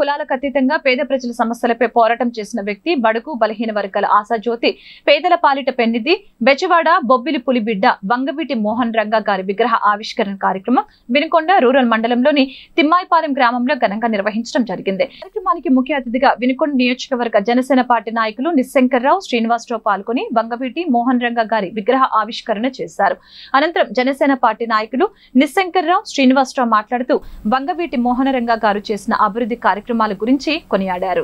కులాలకు అతీతంగా పేద ప్రజల సమస్యలపై పోరాటం చేసిన వ్యక్తి బడుగు బలహీన వర్గాల ఆశాజ్యోతి పేదల పాలిట పెన్నిది బెజవాడ బొబ్బిలి పులిబిడ్డ వంగవీటి మోహన్ రంగా గారి విగ్రహ ఆవిష్కరణ కార్యక్రమం వినుకొండ రూరల్ మండలంలోని తిమ్మాయిపాలెం గ్రామంలో ఘనంగా నిర్వహించడం జరిగింది కార్యక్రమానికి ముఖ్య అతిథిగా వినుకొండ నియోజకవర్గ జనసేన పార్టీ నాయకులు నిశంకర్రావు శ్రీనివాసరావు పాల్గొని వంగవీటి మోహన్ రంగా గారి విగ్రహ ఆవిష్కరణ చేశారు అనంతరం జనసేన పార్టీ నాయకులు నిశంకర్రావు శ్రీనివాసరావు మాట్లాడుతూ వంగవీటి మోహనరంగ గారు చేసిన అభివృద్ధి కార్యక్రమాల గురించి కొనియాడారు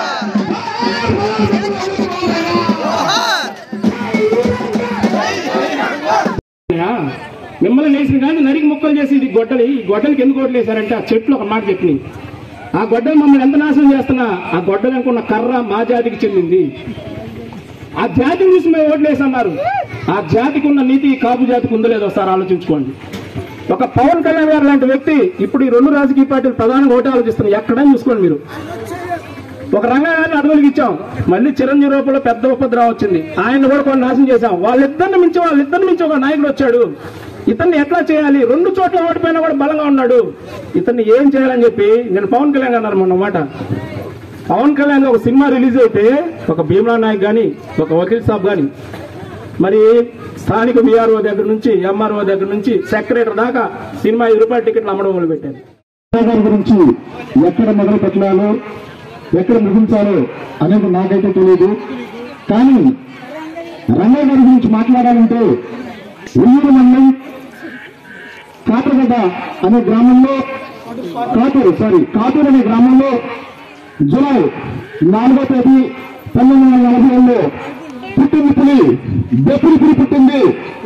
యా, మిమ్మల్ని వేసిన కానీ నరికి ముక్కలు చేసి ఇది గొడ్డలి ఈ గొడ్డలికి ఎందుకు ఓట్లు వేశారంటే ఆ చెట్లు ఒక మాట చెప్పి ఆ గొడ్డలు మమ్మల్ని ఎంత నాశనం చేస్తున్నా ఆ గొడ్డలు అనుకున్న కర్ర మా జాతికి చెందింది ఆ జాతిని చూసి మేము ఓట్లు వేసన్నారు ఆ జాతికి ఉన్న నీతి ఈ కాపు జాతికి ఉందో లేదో ఒకసారి ఆలోచించుకోండి ఒక పవన్ కళ్యాణ్ గారు లాంటి వ్యక్తి ఇప్పుడు ఈ రెండు రాజకీయ పార్టీలు ప్రధానంగా ఓటే ఆలోచిస్తున్నాయి ఎక్కడని చూసుకోండి మీరు ఒక రంగాన్ని అడవులకి ఇచ్చాం మళ్ళీ చిరంజీవి రూపంలో పెద్ద ఉపద్రవం వచ్చింది ఆయన కూడా కొన్ని నాశనం చేశాం వాళ్ళిద్దరిని మించి వాళ్ళిద్దరిని మించి ఒక నాయకుడు వచ్చాడు ఇతన్ని ఎట్లా చేయాలి రెండు చోట్ల ఓడిపోయినా కూడా బలంగా ఉన్నాడు ఇతన్ని ఏం చేయాలని చెప్పి నేను పవన్ కళ్యాణ్ గారు అన్నారు మొన్న మాట పవన్ కళ్యాణ్ ఒక సినిమా రిలీజ్ అయితే ఒక భీమ్లా నాయక్ గాని ఒక వకీల్ సాబ్ గాని మరి స్థానిక విఆర్ఓ దగ్గర నుంచి ఎంఆర్ఓ దగ్గర నుంచి సెక్రటరీ దాకా సినిమా ఐదు రూపాయల టికెట్లు అమ్మడం మొదలు పెట్టారు గారి గురించి ఎక్కడ మొదలు పెట్టాలో ఎక్కడ ముగించాలో అనేది నాకైతే తెలియదు కానీ రంగయ్య గారి గురించి మాట్లాడాలంటే ఉయ్యూరు మండలం కాటరగడ్డ అనే గ్రామంలో కాటూరు సారీ కాటూరు అనే గ్రామంలో జులై నాలుగో తేదీ పంతొమ్మిది వందల నలభై ఏడులో పుట్టింది పులి బెప్పుడి పులి పుట్టింది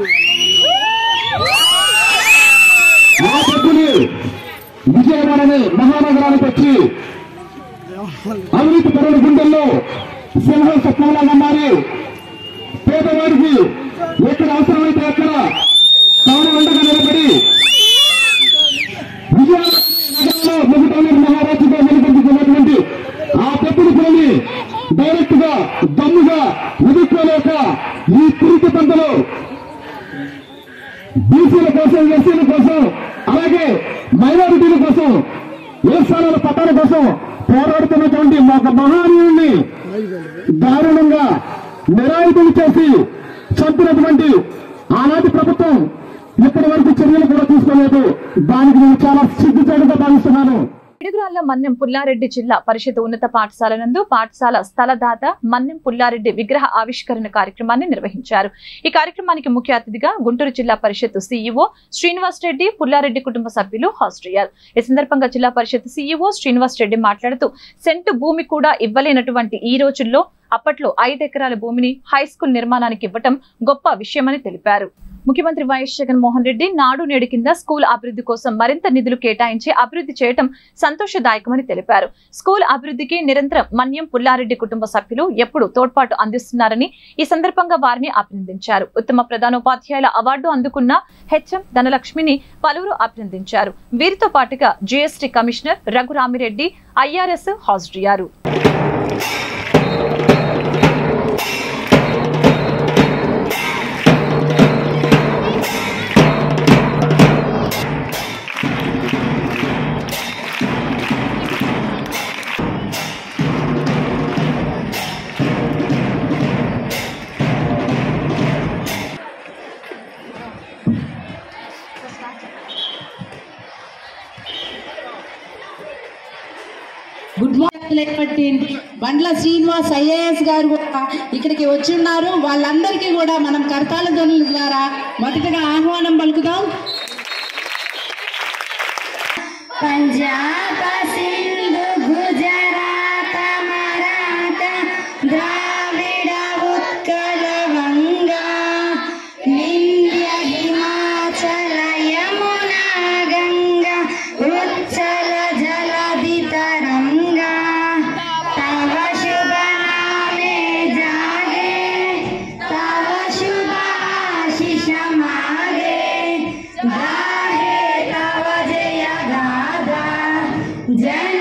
ఆ బెప్పులి విజయవాడ అనే మహానగరానికి వచ్చి అవినీతి పరుల గుండెల్లో సింహం స్వప్నంలాగా మారి పేదవాడికి ఎక్కడ అవసరమైతే అక్కడ తాను అండగా నిలబడి విజయవాడ నగరంలో మొదటి మహారాజుగా వెలుగొందుతున్నటువంటి ఆ పెట్టుడు పిల్లని డైరెక్ట్ గా దమ్ముగా ఎదుర్కోలేక ఈ తిరిగి పంటలో బీసీల కోసం ఎస్సీల కోసం అలాగే మైనారిటీల కోసం ఏ స్థానాల పట్టాల కోసం పోరాడుతున్నటువంటి ఒక మహానీయుణ్ణి దారుణంగా నిరాయుధులు చేసి చంపినటువంటి ఆనాటి ప్రభుత్వం ఇప్పటి వరకు చర్యలు కూడా తీసుకోలేదు దానికి నేను చాలా సిగ్గుచేటుగా భావిస్తున్నాను పిడుగురాళ్ల మన్నెం పుల్లారెడ్డి జిల్లా పరిషత్ ఉన్నత పాఠశాల నందు పాఠశాల స్థలదాత మన్నెం పుల్లారెడ్డి విగ్రహ ఆవిష్కరణ కార్యక్రమాన్ని నిర్వహించారు ఈ కార్యక్రమానికి ముఖ్య అతిథిగా గుంటూరు జిల్లా పరిషత్ సీఈఓ శ్రీనివాస్ రెడ్డి పుల్లారెడ్డి కుటుంబ సభ్యులు హాజరయ్యారు ఈ సందర్భంగా జిల్లా పరిషత్ సీఈఓ శ్రీనివాస్ రెడ్డి మాట్లాడుతూ సెంటు భూమి కూడా ఇవ్వలేనటువంటి ఈ రోజుల్లో అప్పట్లో ఐదు ఎకరాల భూమిని హై స్కూల్ నిర్మాణానికి ఇవ్వటం గొప్ప విషయమని తెలిపారు ముఖ్యమంత్రి వైఎస్ జగన్మోహన్ రెడ్డి నాడు నేడు కింద స్కూల్ అభివృద్ధి కోసం మరింత నిధులు కేటాయించి అభివృద్ధి చేయడం సంతోషదాయకమని తెలిపారు స్కూల్ అభివృద్ధికి నిరంతరం మన్యం పుల్లారెడ్డి కుటుంబ సభ్యులు ఎప్పుడు తోడ్పాటు అందిస్తున్నారని ఈ సందర్భంగా వారిని అభినందించారు ఉత్తమ ప్రధానోపాధ్యాయుల అవార్డు అందుకున్న హెచ్ఎం ధనలక్ష్మిని పలువురు అభినందించారు వీరితో పాటుగా జీఎస్టీ కమిషనర్ రఘురామిరెడ్డి ఐఆర్ఎస్ హాజరయ్యారు గుడ్ మార్నింగ్ లేపట్టి బండ్ల శ్రీనివాస్ ఐఏఎస్ గారు కూడా ఇక్కడికి వచ్చి ఉన్నారు వాళ్ళందరికీ కూడా మనం కరతాల ధ్వనుల ద్వారా మొదటగా ఆహ్వానం పలుకుదాం పంజాబ సింధు గుజరాత మరాఠ ద్రావిడ ఉత్కల వంగ వింధ్య హిమాచల యమునా గంగా ఉచ్చల జలధి తరంగా తవ శుభ నామే జాగే తవ శుభ ఆశిష మాగే గాహే తవ జయ గాథా జన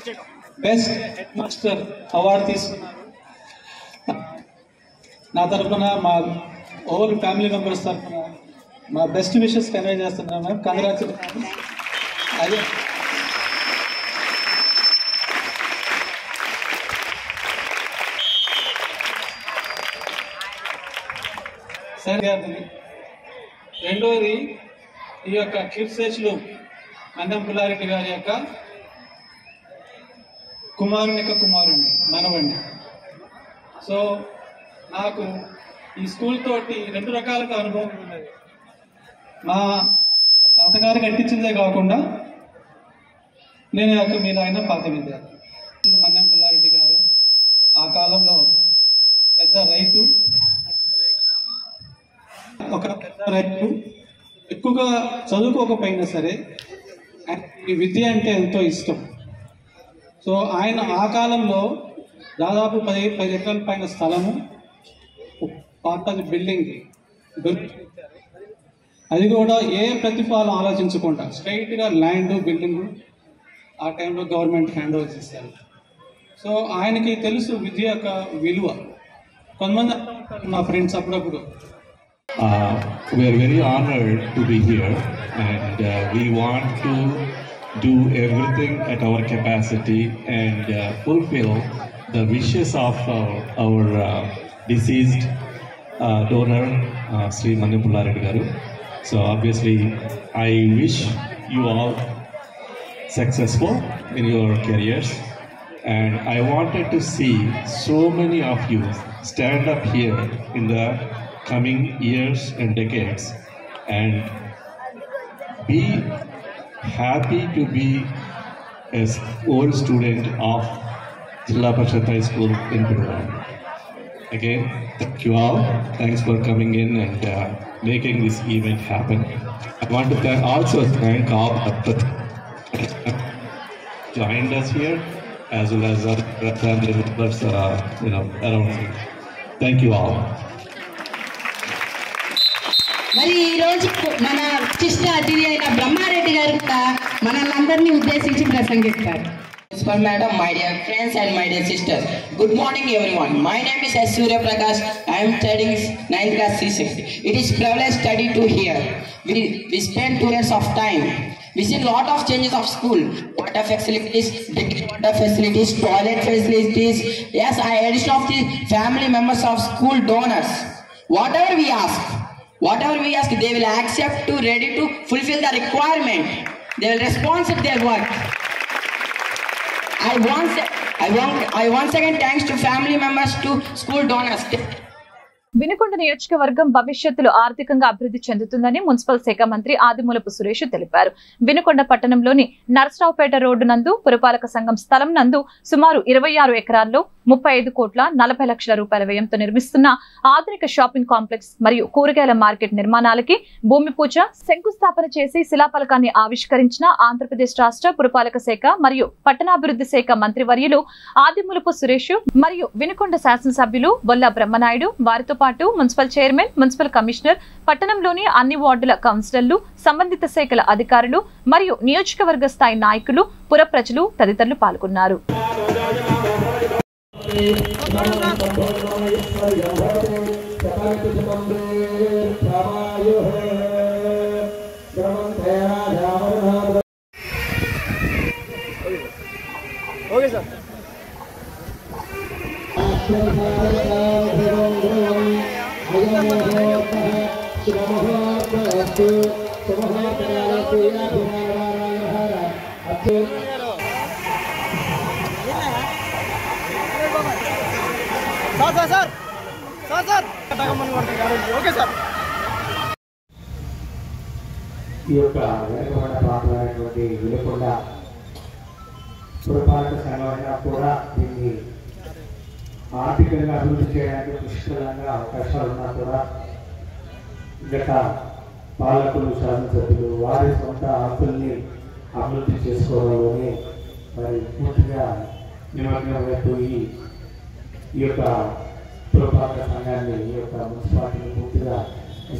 బెస్ట్ హెడ్ మాస్టర్ అవార్డు తీసుకున్నారు నా తరఫున మా ఓవర్ ఫ్యామిలీ మెంబర్స్ తరఫున మా బెస్ట్ విషెస్ కన్వే చేస్తున్నాను మ్యామ్ కంగ్రాచులేషన్ అదే సరే గారిని రెండోది ఈ యొక్క కీర్తిశేషులు అన్నం పుల్లారెడ్డి గారి యొక్క కుమారుని యొక్క కుమారుణ్ణి మనవండి సో నాకు ఈ స్కూల్ తోటి రెండు రకాలుగా అనుభవం ఉన్నది మా తాతగారు కట్టించిందే కాకుండా నేను యొక్క మీరు ఆయన పాత విద్యార్థి మన్యం పుల్లారెడ్డి గారు ఆ కాలంలో పెద్ద రైతు ఒక పెద్ద రైతు ఎక్కువగా చదువుకోకపోయినా సరే ఆయనకి విద్య అంటే ఎంతో ఇష్టం సో ఆయన ఆ కాలంలో దాదాపు పది పది ఎకరాల పైన స్థలము పాతది బిల్డింగ్ దొరికి అది కూడా ఏ ప్రతిఫలం ఆలోచించకుండా స్ట్రైట్గా ల్యాండ్ బిల్డింగ్ ఆ టైంలో గవర్నమెంట్ హ్యాండ్ ఓవర్ చేశారు సో ఆయనకి తెలుసు విద్య యొక్క విలువ కొంతమంది అంటూ ఉంటారు నా ఫ్రెండ్స్ అప్పుడప్పుడు Uh, we are very honored to be here and uh, we want to do everything at our capacity and uh, fulfill the wishes of our, our uh, deceased uh, donor, uh, Sri Manipula Reddy Garu. So obviously, I wish you all successful in your careers. And I wanted to see so many of you stand up here in the coming years and decades and be happy to be a s- old student of Jilla Parishad High School in Puduvai. Again, thank you all. Thanks for coming in and uh, making this event happen. I want to thank, also thank all the joined us here as well as other family members uh, you know around here. Thank you all. మరి ఈ రోజు మన విశిష్ట అతిథి అయిన బ్రహ్మారెడ్డి గారు కూడా మనల్ని ఉద్దేశించి ప్రసంగిస్తారు Principal Madam, my dear friends and my dear sisters, good morning everyone. My name is S. Surya Prakash. I am studying 9th class C6. It is privilege study to hear. We, we spent two years of time. We see lot of changes of school. Water facilities, drinking water facilities, toilet facilities. Yes, I addition of the family members of school donors. Whatever we ask, whatever we ask, they will accept to ready to fulfill the requirement. They will respond to their work. I once, I want, I once again thanks to family members, to school donors. Vinukonda నియోజకవర్గం భవిష్యత్తులో ఆర్థికంగా అభివృద్ధి చెందుతుందని municipal శాఖ మంత్రి ఆదిమూలపు సురేష్ తెలిపారు వినుకొండ పట్టణంలోని Narasaraopet road నందు పురపాలక సంఘం స్థలం నందు సుమారు ఇరవై ఆరు ఎకరాల్లో ముప్పై ఐదు కోట్ల నలభై లక్షల రూపాయల వ్యయంతో నిర్మిస్తున్న ఆధునిక షాపింగ్ కాంప్లెక్స్ మరియు కూరగాయల మార్కెట్ నిర్మాణాలకి భూమి పూజ శంకుస్థాపన చేసి శిలాఫలకాన్ని ఆవిష్కరించిన ఆంధ్రప్రదేశ్ రాష్ట్ర పురపాలక శాఖ మరియు పట్టణాభివృద్ధి శాఖ మంత్రివర్యులు ఆదిమూలపు సురేష్ మరియు వినుకొండ శాసనసభ్యులు బొల్ల బ్రహ్మనాయుడు వారితో పాటు మున్సిపల్ చైర్మన్ మున్సిపల్ కమిషనర్ పట్టణంలోని అన్ని వార్డుల కౌన్సిలర్లు సంబంధిత శాఖల అధికారులు మరియు నియోజకవర్గ స్థాయి నాయకులు పుర ప్రజలు తదితరులు పాల్గొన్నారు ఈ యొక్క వెనుకబడ్డ ప్రాంతమైనటువంటి విలుకొండ పురపాలక సంఘమైనా కూడా దీన్ని ఆర్థికంగా అభివృద్ధి చేయడానికి పుష్కలంగా అవకాశాలు ఉన్నా కూడా గత పాలకులు శాసనసభ్యులు వారి సొంత ఆస్తుల్ని అభివృద్ధి చేసుకోవడంలోనే మరి పూర్తిగా నిమగ్నమైపోయి ఈ యొక్క పురపాలక సంఘాన్ని ఈ యొక్క మున్సిపాలిటీని పూర్తిగా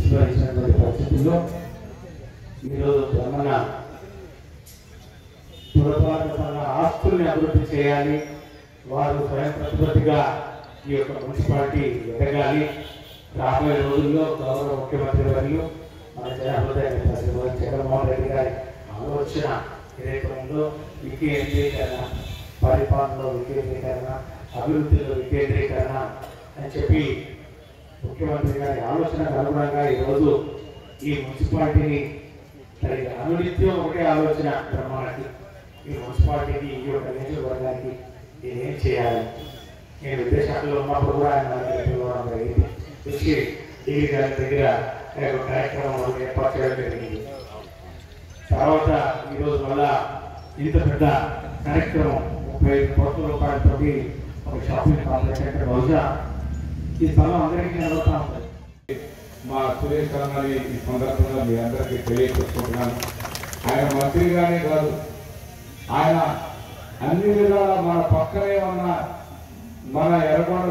విస్మరించినటువంటి పరిస్థితుల్లో ఈరోజు బ్రహ్మణ పురపాలక సంఘ ఆస్తుల్ని అభివృద్ధి చేయాలి వారు స్వయం ప్రతిపత్తిగా ఈ యొక్క మున్సిపాలిటీ ఎదగాలి రాబోయే రోజుల్లో గౌరవ ముఖ్యమంత్రి వర్యులు మన జనహృదయ నేత శ్రీ వైఎస్ జగన్మోహన్ రెడ్డి గారి ఆలోచన ఏదైతే ఉందో వికేంద్రీకరణ పరిపాలనలో వికేంద్రీకరణ అభివృద్ధిలో వికేంద్రీకరణ అని చెప్పి ముఖ్యమంత్రి గారి ఆలోచనకు అనుగుణంగా ఈరోజు ఈ మున్సిపాలిటీని మరి అనునిత్యం ఒకటే ఆలోచన బ్రహ్మాండకి ఈ మున్సిపాలిటీకి ఈ యొక్క నియోజకవర్గానికి నేనేం చేయాలి నేను విదేశాల్లో ఉన్నప్పుడు కూడా ఆయన నా దగ్గర పిలవడం జరిగింది వచ్చి డిగ్రీ గారి దగ్గర ఆ యొక్క కార్యక్రమం ఏర్పాటు చేయడం జరిగింది తర్వాత ఈరోజు మళ్ళా ఇంత పెద్ద కార్యక్రమం ముప్పై ఐదు కోట్ల రూపాయలతో ఒక షాపింగ్ కాంప్లెక్స్ అంటే బహుశా ఈ స్థలం అందరికీ కనబడతా ఉంటుంది మా సురేష్ అన్నని ఈ సందర్భంగా మీ అందరికీ తెలియజేసుకుంటున్నాను ఆయన మంత్రిగానే కాదు ఆయన అన్ని విధాలా మన పక్కనే ఉన్న మన ఎర్రగొండ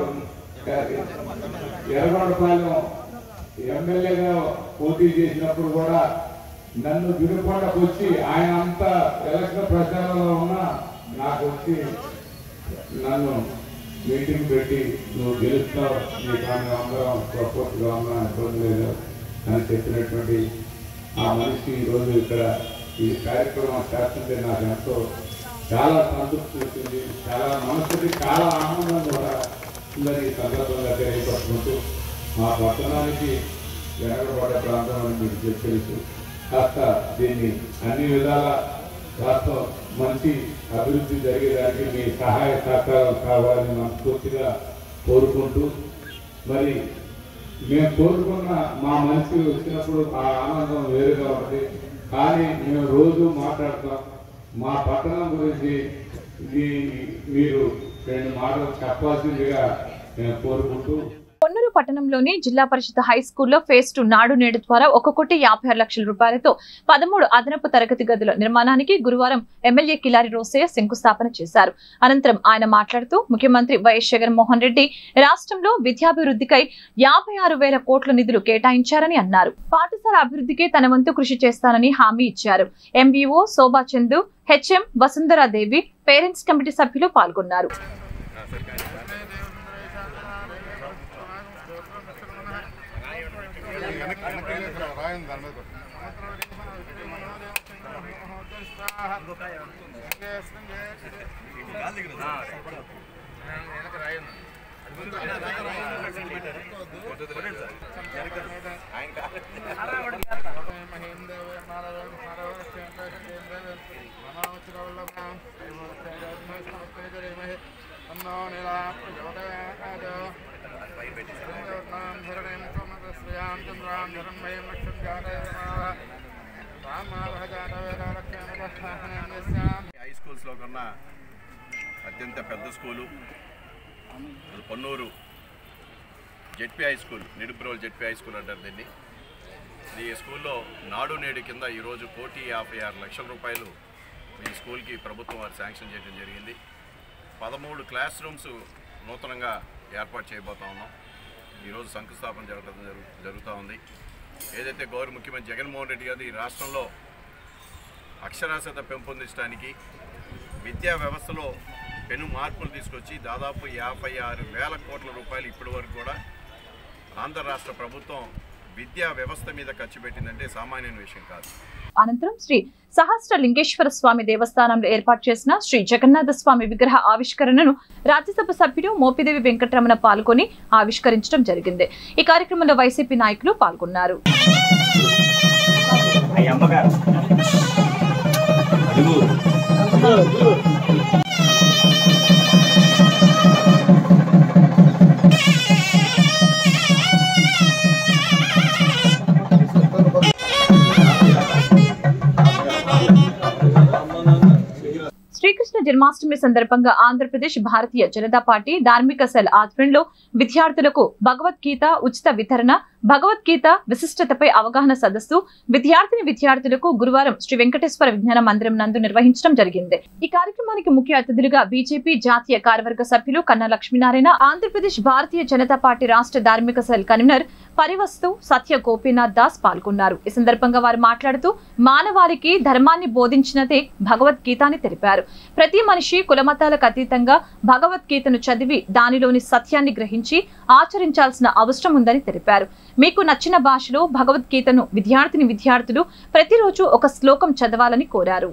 ఎర్రగొండపాలెం ఎమ్మెల్యేగా పోటీ చేసినప్పుడు కూడా నన్ను వినుకొండకు వచ్చి ఆయన అంతా ఎలక్షన్ ప్రచారంలో ఉన్నా నాకు వచ్చి నన్ను మీటింగ్ పెట్టి నువ్వు గెలుస్తావు నీకు ఆమె అందరం సపోర్ట్గా ఉన్నా ఇబ్బంది లేదు అని చెప్పినటువంటి ఆ మనిషి ఈరోజు ఇక్కడ ఈ కార్యక్రమం చేస్తుంటే నాకు ఎంతో చాలా సంతృప్తి వచ్చింది చాలా మనసుకి చాలా ఆనందం కూడా ఉందని ఈ సందర్భంగా తెలియపరుచుకుంటూ మా పట్టణానికి వెనకబడ్డ ప్రాంతం అని మీకు చెప్పి తెలుసు కాస్త దీన్ని అన్ని విధాల కాస్త మంచి అభివృద్ధి జరిగేదానికి మీ సహాయ సహకారాలు కావాలని మనస్ఫూర్తిగా కోరుకుంటూ మరి మేము కోరుకున్న మా మనసుకి వచ్చినప్పుడు ఆ ఆనందం వేరుగా ఉంటుంది కానీ మేము రోజు మాట్లాడతాం మా పట్టణం గురించి ఇది మీరు రెండు మాటలు చెప్పాల్సిందిగా నేను కోరుకుంటూ పొన్నూరు పట్టణంలోని జిల్లా పరిషత్ హై స్కూల్లో ఫేజ్ టు నాడు నేడు ద్వారా ఒక కోటి యాభై ఆరు లక్షల రూపాయలతో పదమూడు అదనపు తరగతి గదుల నిర్మాణానికి గురువారం ఎమ్మెల్యే కిలారి రోసయ్య శంకుస్థాపన చేశారు అనంతరం ఆయన మాట్లాడుతూ ముఖ్యమంత్రి వైఎస్ జగన్మోహన్ రెడ్డి రాష్ట్రంలో విద్యాభివృద్ధికై యాభై ఆరు వేల కోట్ల నిధులు కేటాయించారని అన్నారు పాఠశాల అభివృద్ధికి తన వంతు కృషి చేస్తానని హామీ ఇచ్చారు MVO Shobha Chandu HM Vasundharadevi parents committee సభ్యులు పాల్గొన్నారు హై స్కూల్స్లో కన్నా అత్యంత పెద్ద స్కూలు అది Ponnur ZP high school Nidubrolu ZP high school అంటారు దీన్ని ఈ స్కూల్లో నాడు నేడు కింద ఈరోజు కోటి యాభై ఆరు లక్షల రూపాయలు ఈ స్కూల్కి ప్రభుత్వం వారు శాంక్షన్ చేయడం జరిగింది పదమూడు క్లాస్ రూమ్స్ నూతనంగా ఏర్పాటు చేయబోతా ఉన్నాం ఈరోజు శంకుస్థాపన జరగడం జరుగు జరుగుతూ ఉంది ఏదైతే గౌరవ ముఖ్యమంత్రి జగన్మోహన్ రెడ్డి గారు ఈ రాష్ట్రంలో అక్షరాస్యత పెంపొందించడానికి విద్యా వ్యవస్థలో పెను మార్పులు తీసుకొచ్చి దాదాపు యాభై ఆరు వేల కోట్ల రూపాయలు ఇప్పటి వరకు కూడా ఆంధ్ర రాష్ట్ర ప్రభుత్వం విద్యా వ్యవస్థ మీద ఖర్చు పెట్టిందంటే సామాన్యమైన విషయం కాదు అనంతరం శ్రీ సహస్ర లింగేశ్వర స్వామి దేవస్థానంలో ఏర్పాటు చేసిన శ్రీ జగన్నాథ స్వామి విగ్రహ ఆవిష్కరణను రాజ్యసభ సభ్యుడు మోపిదేవి వెంకటరమణ పాల్గొని ఆవిష్కరించడం జరిగింది ఈ కార్యక్రమంలో వైసీపీ నాయకులు పాల్గొన్నారు శ్రీకృష్ణ జన్మాష్టమి సందర్భంగా ఆంధ్రప్రదేశ్ భారతీయ జనతా పార్టీ ధార్మిక సెల్ ఆధ్వర్యంలో విద్యార్థులకు భగవద్గీత ఉచిత వితరణ భగవద్గీత విశిష్టతపై అవగాహన సదస్సు విద్యార్థిని విద్యార్థులకు గురువారం శ్రీ వెంకటేశ్వర విజ్ఞాన మందిరం నందు నిర్వహించడం జరిగింది ఈ కార్యక్రమానికి ముఖ్య అతిథులుగా బీజేపీ జాతీయ కార్యవర్గ సభ్యులు కన్నా లక్ష్మీనారాయణ ఆంధ్రప్రదేశ్ భారతీయ జనతా పార్టీ రాష్ట్ర ధార్మిక సెల్ కన్వీనర్ పరివస్తు సత్య గోపీనాథ్ దాస్ పాల్గొన్నారు ఈ సందర్భంగా వారు మాట్లాడుతూ మానవాళికి ధర్మాన్ని బోధించినదే భగవద్గీత అని తెలిపారు ప్రతి మనిషి కులమతాలకు అతీతంగా భగవద్గీతను చదివి దానిలోని సత్యాన్ని గ్రహించి ఆచరించాల్సిన అవసరం ఉందని తెలిపారు మీకు నచ్చిన భాషలో భగవద్గీతను విద్యార్థిని విద్యార్థులు ప్రతిరోజు ఒక శ్లోకం చదవాలని కోరారు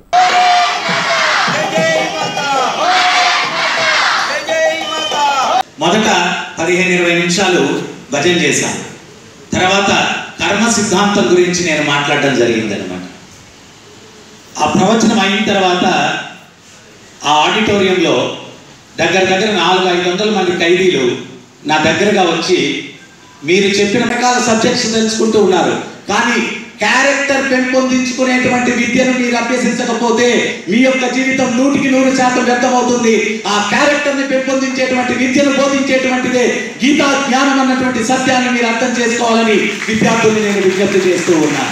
మొదట పదిహేను ఇరవై నిమిషాలు భజన చేశాను తర్వాత కర్మ సిద్ధాంతం గురించి నేను మాట్లాడడం జరిగిందనమాట ఆ ప్రవచనం అయిన తర్వాత ఆ ఆడిటోరియంలో దగ్గర దగ్గర నాలుగు ఐదు వందల మంది ఖైదీలు నా దగ్గరగా వచ్చి మీరు చెప్పిన రకాల సబ్జెక్ట్స్ తెలుసుకుంటూ ఉన్నారు కానీ క్యారెక్టర్ పెంపొందించుకునేటువంటి విద్యను మీరు అభ్యసించకపోతే మీ యొక్క జీవితం నూటికి నూరు శాతం వ్యర్థమవుతుంది ఆ క్యారెక్టర్ని పెంపొందించేటువంటి విద్యను బోధించేటువంటిదే గీతా జ్ఞానం అన్నటువంటి సత్యాన్ని మీరు అర్థం చేసుకోవాలని విద్యార్థుల్ని నేను విజ్ఞప్తి చేస్తూ ఉన్నాను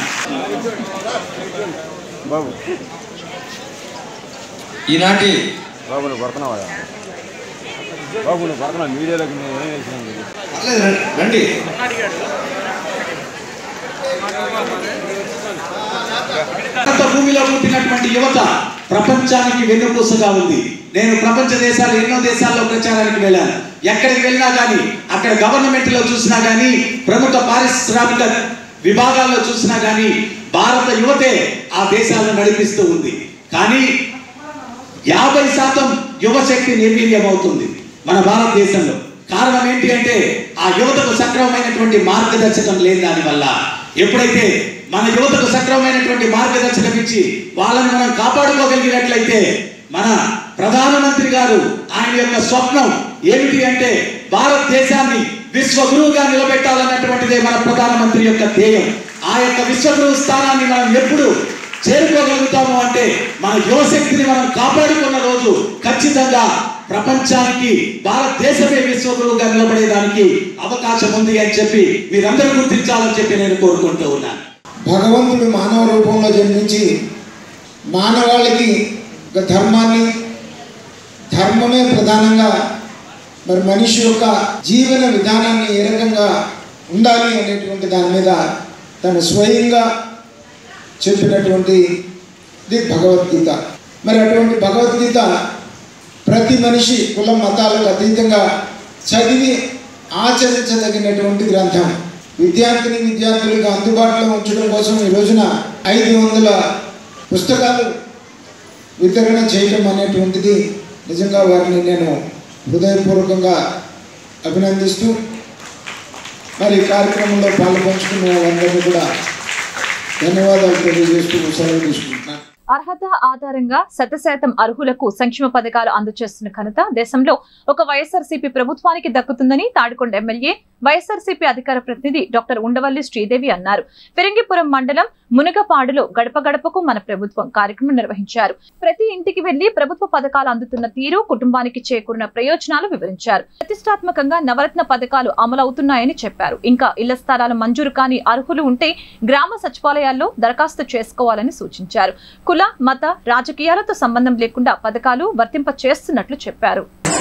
ఈనాటి బాబు నువ్వు కొడుతున్నావా బాబు నువ్వు కొడుతున్నావు మీడియాలోకి నేను ఏం వేసినాను రండి భారత భూమిలో పుట్టినటువంటి యువత ప్రపంచానికి వెన్నుపూసగా ఉంది నేను ప్రపంచ దేశాలు ఎన్నో దేశాల్లో ప్రచారానికి వెళ్ళాను ఎక్కడికి వెళ్ళినా కానీ అక్కడ గవర్నమెంట్ లో చూసినా కానీ ప్రముఖ పారిశ్రామిక విభాగాల్లో చూసినా కానీ భారత యువతే ఆ దేశాలను నడిపిస్తూ ఉంది కానీ యాభై శాతం యువశక్తి నిర్వీర్యం అవుతుంది మన భారతదేశంలో కారణం ఏంటి అంటే ఆ యువతకు సక్రమమైనటువంటి మార్గదర్శకం లేని దానివల్ల ఎప్పుడైతే మన యువతకు సక్రమమైనటువంటి మార్గదర్శకం ఇచ్చి వాళ్ళని మనం కాపాడుకోగలిగినట్లయితే మన ప్రధానమంత్రి గారు ఆయన యొక్క స్వప్నం ఏమిటి అంటే భారతదేశాన్ని విశ్వగురువుగా నిలబెట్టాలన్నటువంటిదే మన ప్రధానమంత్రి యొక్క ధ్యేయం ఆ యొక్క విశ్వగురువు స్థానాన్ని మనం ఎప్పుడు చేరుకోగలుగుతాము అంటే మన యువశక్తిని మనం కాపాడుకున్న రోజు ఖచ్చితంగా ప్రపంచానికి భారతదేశమే విశ్వగురువుగా నిలబడేదానికి అవకాశం ఉంది అని చెప్పి మీరందరూ గుర్తించాలని చెప్పి నేను కోరుకుంటూ ఉన్నాను భగవంతుడు మానవ రూపంలో జన్మించి మానవాళికి ఒక ధర్మాన్ని ధర్మమే ప్రధానంగా మరి మనిషి యొక్క జీవన విధానాన్ని ఏ రకంగా ఉండాలి అనేటువంటి దాని మీద తను స్వయంగా చెప్పినటువంటి ఇది భగవద్గీత మరి అటువంటి భగవద్గీత ప్రతి మనిషి కుల మతాలకు అతీతంగా చదివి ఆచరించదగినటువంటి గ్రంథం విద్యార్థిని విద్యార్థులకు అందుబాటులో ఉంచడం కోసం ఈ రోజున ఐదు వందల పుస్తకాలు వితరణ చేయటం అనేటువంటిది నిజంగా వారిని నేను హృదయపూర్వకంగా అభినందిస్తూ మరి ఈ కార్యక్రమంలో పాల్పంచుకున్న వారందరినీ కూడా ధన్యవాదాలు తెలియజేస్తూ సెలవు తీసుకుంటున్నాను అర్హత ఆధారంగా శతశాతం అర్హులకు సంక్షేమ పథకాలు అందజేస్తున్న ఘనత దేశంలో ఒక వైఎస్ఆర్సీపీ ప్రభుత్వానికి దక్కుతుందని తాడికొండ ఎమ్మెల్యే వైఎస్ఆర్సీపీ అధికార ప్రతినిధి డాక్టర్ ఉండవల్లి శ్రీదేవి అన్నారు ఫిరంగిపురం మండలం మునగపాడులో గడప గడపకు మన ప్రభుత్వం కార్యక్రమం నిర్వహించారు ప్రతి ఇంటికి వెళ్లి ప్రభుత్వ పథకాలు అందుతున్న తీరు కుటుంబానికి చేకూరిన ప్రయోజనాలు వివరించారు ప్రతిష్టాత్మకంగా నవరత్న పథకాలు అమలవుతున్నాయని చెప్పారు ఇంకా ఇళ్ల స్థలాలు మంజూరు కాని అర్హులు ఉంటే గ్రామ సచివాలయాల్లో దరఖాస్తు చేసుకోవాలని సూచించారు కుల మత రాజకీయాలతో సంబంధం లేకుండా పథకాలు వర్తింప చేస్తున్నట్లు చెప్పారు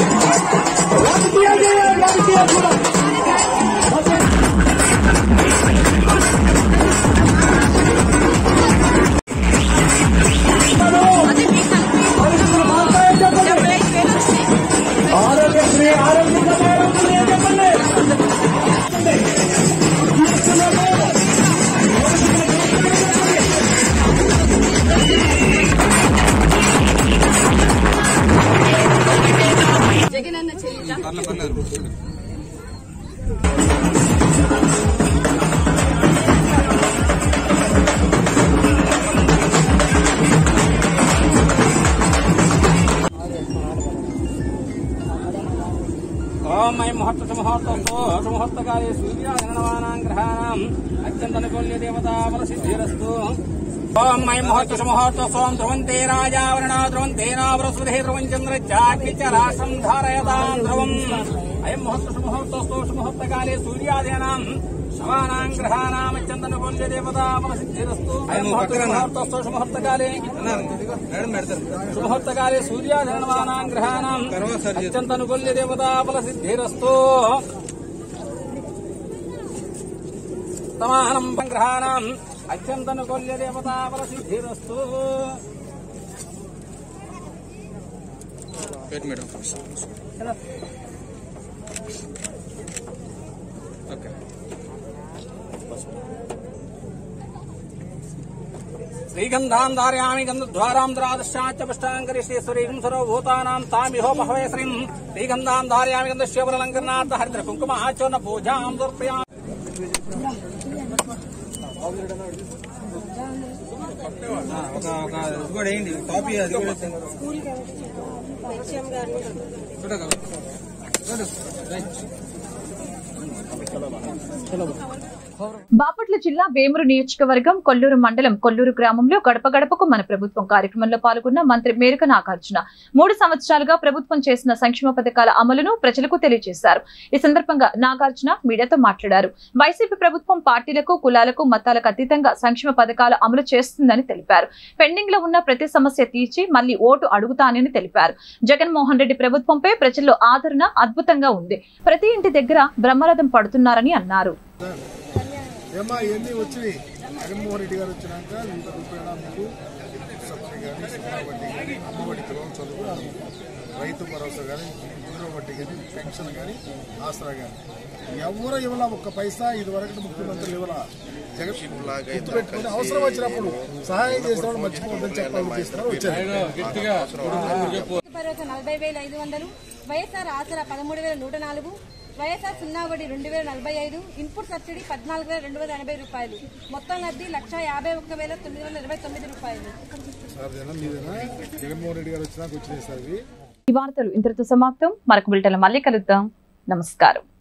ఓం అయం ముహూర్త ముహూర్తస్తో ముహూర్తకాలే సూర్యాగణవానాం గ్రహాణం అత్యంత అనుకూల్య దేవతామల సిద్ధిరస్తు ఓం మై ముహూర్త ముహూర్త సోం ధ్రువంతే రాజావరణ ధ్రువంతేనా బృహస్పతి ధ్రువం చంద్ర చాగ్ని చ రాశం ధారయతాం ధ్రువం అయం ముహూర్త ముహూర్తస్తో ముహూర్తకాలే సూర్యాదీనాం శవానాం గ్రహానాం చందనకొల్య దేవతామసిద్ధిరస్తు అయం ముహూర్త ముహూర్తస్తో ముహూర్తకాలే ముహూర్తకాలే సూర్యాధరణమానాం గ్రహానాం అత్యంతనుకొల్య దేవతాఫలసిద్ధిరస్తు సమానం గ్రహాణం అత్యంతనుకొల్య దేవతాఫలసిద్ధిరస్తు మేడం శ్రీగంధాం ధారయామి గంధద్వారాం ద్రాదశాచ పుష్టాంకరిశ్రీశ్వరీం సర్వభూతానాం తామిహోపహవే శ్రీం శ్రీగంధాం ధారయామి గంధశ్యవరలంకరణార్థ హరిద్ర కుంకుమ ఆచరణ పూజాం సమర్పయామి ఒక ఒక ఇది కూడా వేయండి కాపీ అది కూడా చూడగా బాపట్ల జిల్లా వేమూరు నియోజకవర్గం కొల్లూరు మండలం కొల్లూరు గ్రామంలో గడప గడపకు మన ప్రభుత్వం కార్యక్రమంలో పాల్గొన్న మంత్రి మేరక నాగార్జున మూడు సంవత్సరాలుగా ప్రభుత్వం చేసిన సంక్షేమ పథకాల అమలును ప్రజలకు తెలియజేశారు ఈ సందర్భంగా నాగార్జున మీడియాతో మాట్లాడారు వైసీపీ ప్రభుత్వం పార్టీలకు కులాలకు మతాలకు అతీతంగా సంక్షేమ పథకాలు అమలు చేస్తుందని తెలిపారు పెండింగ్ లో ఉన్న ప్రతి సమస్య తీర్చి మళ్లీ ఓటు అడుగుతానని తెలిపారు జగన్మోహన్ రెడ్డి ప్రభుత్వంపై ప్రజల్లో ఆదరణ అద్భుతంగా ఉంది ప్రతి ఇంటి దగ్గర బ్రహ్మరథం పడుతున్నారని అన్నారు ఏమా ఇవన్నీ వచ్చినాయి జగన్మోహన్ రెడ్డి గారు వచ్చినాక ఇంత రూపాయల మీకు సబ్సిడీ కానీ సున్నా వడ్డీ కానీ అమ్మఒడి పిల్లల చదువు రైతు భరోసా కానీ జీరో వడ్డీ కానీ పెన్షన్ కానీ ఆసరా కానీ ఎవరు ఇవ్వాల ఒక్క పైసా ఇది వరకు ముఖ్యమంత్రులు ఇవ్వాల జగన్ గుర్తుపెట్టుకుని అవసరం వచ్చినప్పుడు సహాయం చేసిన వాళ్ళు మర్చిపోవద్దని చెప్పాలి ఉద్దేశంతో వచ్చారు భరోసా నలభై వేల ఐదు వందలు వైఎస్ఆర్ ఆసరా పదమూడు వేల నూట నాలుగు వైఎస్ఆర్ సున్నా వడ్డీ రెండు వేల నలభై ఐదు ఇన్పుట్ సబ్సిడీ పద్నాలుగు వేల రెండు వేల ఎనభై రూపాయలు మొత్తం లబ్ధి లక్ష యాభై ఒక్క వేల తొమ్మిది వందల ఇరవై తొమ్మిది రూపాయలు సార్ జనం మీదేనా జగన్మోహన్ రెడ్డి గారు వచ్చినాక వచ్చినాయి సార్ ఇవి ఈ వార్తలు ఇంతటితో సమాప్తం మరొక బిల్టల మళ్ళీ కలుద్దాం నమస్కారం